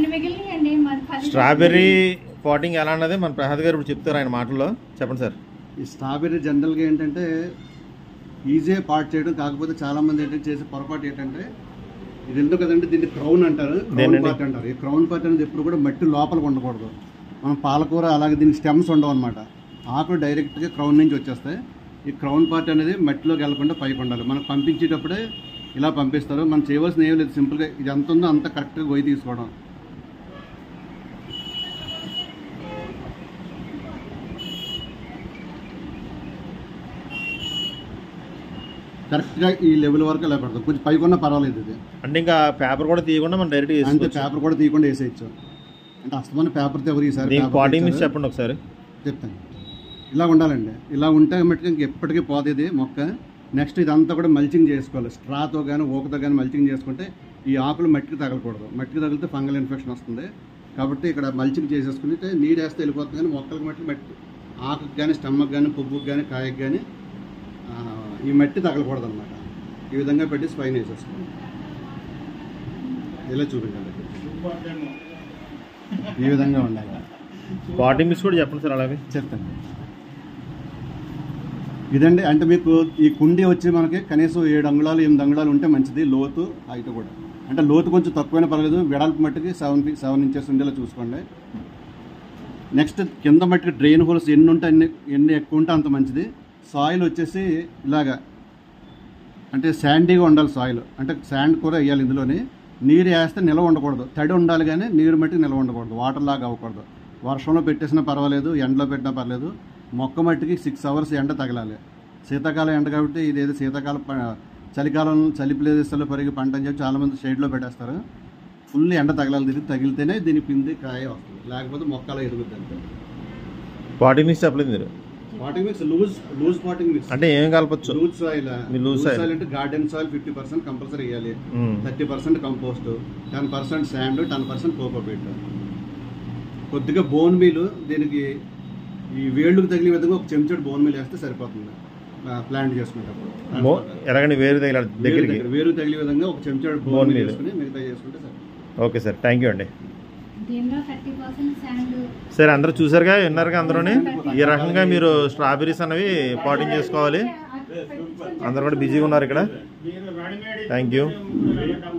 మిగిలినాయండి మరి పది strawberry potting ఎలా అన్నది మన ప్రసాద్ గారు ఇప్పుడు చెప్తారు ఆయన మాటల్లో చెప్పండి సార్ ఈ స్ట్రాబెర్రీ జనరల్గా ఏంటంటే ఈజీ పార్ట్ చేయడం కాకపోతే చాలా మంది ఏంటంటే చేసే పొరపాటు ఏంటంటే ఇది ఎందుకు కదంటే దీన్ని క్రౌన్ అంటారు క్రౌన్ దేనండి? పార్ట్ అంటారు ఈ క్రౌన్ పార్ట్ అనేది ఎప్పుడు కూడా మట్టి లోపలికి ఉండకూడదు మనం పాలకూర అలాగే దీనికి స్టెమ్స్ ఉండవు అనమాట ఆకులు డైరెక్ట్గా క్రౌన్ నుంచి వచ్చేస్తాయి ఈ క్రౌన్ పార్ట్ అనేది మట్టిలోకి వెళ్లకుండా పైకి ఉండాలి మనకు పంపించేటప్పుడే ఇలా పంపిస్తారు మనం చేయవలసిన ఏం లేదు సింపుల్గా ఇది ఎంత ఉందో అంత కరెక్ట్గా గొయ్యి తీసుకోవడం కరెక్ట్గా ఈ లెవెల్ వరకు ఇలా పెడతాం కొంచెం పైకి ఉన్నా పర్వాలేదు ఇది అంటే ఇంకా పేపర్ కూడా తీయకుండా మనం డైరెక్ట్ అంతే చేసుకోవచ్చు పేపర్ కూడా తీయకుండా వేసేయచ్చు అంటే అస్తమాన పేపర్ ఎవరు ఈసారి దీనికి paper పాటింగ్ మిస్ తెచ్చారు. చెప్పండి ఒకసారి చెప్తాను ఇలా ఉండాలండి ఇలా ఉంటే మట్టుకు ఇంక ఎప్పటికీ పోతుంది మొక్క నెక్స్ట్ ఇదంతా కూడా మల్చింగ్ చేసుకోవాలి స్ట్రాతో కానీ ఊకతో కానీ మల్చింగ్ చేసుకుంటే ఈ ఆకులు మట్టికి తగలకూడదు మట్టికి తగిలితే ఫంగల్ ఇన్ఫెక్షన్ వస్తుంది కాబట్టి ఇక్కడ మల్చింగ్ చేసేసుకుని నీరు వేస్తే వెళ్ళిపోతుంది కానీ మొక్కలకి మట్టి మట్టి ఆకుకి కానీ స్టమ్మకి కానీ పువ్వుకి కానీ కాయకి కానీ ఆ, ఈ మట్టి తగలకూడదు అనమాట ఈ విధంగా పెట్టి స్పైన్ వేసేసుకోండి ఇలా చూపించాలి ఈ విధంగా ఉండాలి పాటింగ్ మిస్ కూడా చెప్పండి సార్ అలాగే చెప్తాను ఇదండి అంటే మీకు ఈ కుండీ వచ్చి మనకి కనీసం ఏడు అంగుళాలు ఎనిమిది అంగుళాలు ఉంటే మంచిది లోతు హైట్ కూడా అంటే లోతు కొంచెం తక్కువైనా పర్లేదు వెడల్పు మట్టికి సెవెన్ ఫీ సెవెన్ ఇంచెస్ ఉండేలా చూసుకోండి నెక్స్ట్ కింద మట్టికి డ్రైన్ హోల్స్ ఎన్ని ఉంటే అన్ని ఎన్ని ఎక్కువ ఉంటే అంత మంచిది సాయిల్ వచ్చేసి ఇలాగా అంటే శాండీగా ఉండాలి సాయిల్ అంటే శాండ్ కూడా వేయాలి ఇందులోని నీరు వేస్తే నిల్వ ఉండకూడదు తడి ఉండాలి కానీ నీరు మట్టికి నిల్వ ఉండకూడదు వాటర్ లాగా అవ్వకూడదు వర్షంలో పెట్టేసినా పర్వాలేదు ఎండలో పెట్టినా పర్లేదు మొక్క మట్టికి సిక్స్ అవర్స్ ఎండ తగలాలి శీతాకాలం ఎండ కాబట్టి ఇదేదో శీతాకాలం ప- చలికాలం చలి ప్రదేశాల్లో పెరిగి పంట అని చెప్పి చాలామంది షేడ్లో పెట్టేస్తారు ఫుల్ ఎండ తగలాలి దీనికి తగిలితేనే దీని పిండి కాయ వస్తుంది లేకపోతే మొక్కలో ఎదుగుద్ది అంతే పాటింగ్ మిస్ చెప్పలేదు మీరు potting mix loose loose potting mix అంటే ఏం కలపచ్చు లూజ్ సాయిల్ మీరు loose లూజ్ soil. సాయిల్ అంటే garden soil fifty percent compulsory వేయాలి um. Thirty percent compost ten percent sand ten percent cocopeat కొద్దిగా బోన్ మీల్ దీనికి ఈ వేళ్ళకు తగిలే విధంగా ఒక చెంచాడు బోన్ మీల్ వేస్తే సరిపోతుంది ప్లాంట్ చేసుకునేటప్పుడు మో ఎలాగని వేరు తగిలాడు వేరు దగ్గరికి దగ్గర- వేరు తగిలే విధంగా ఒక చెంచాడు Bone బోన్ మీల్ meal. వేసుకుని మిగతా చేసుకుంటే సరిపోతుంది ఓకే సార్ థ్యాంక్ యూ అండి దీనిలో థర్టీ పర్సెంట్ శాండ్ సరే అందరూ చూసారుగా విన్నారుగా అందరూని ఈ రకంగా మీరు స్ట్రాబెరీస్ అనేవి పాటింగ్ చేసుకోవాలి అందరూ కూడా బిజీగా ఉన్నారు ఇక్కడ థ్యాంక్ యూ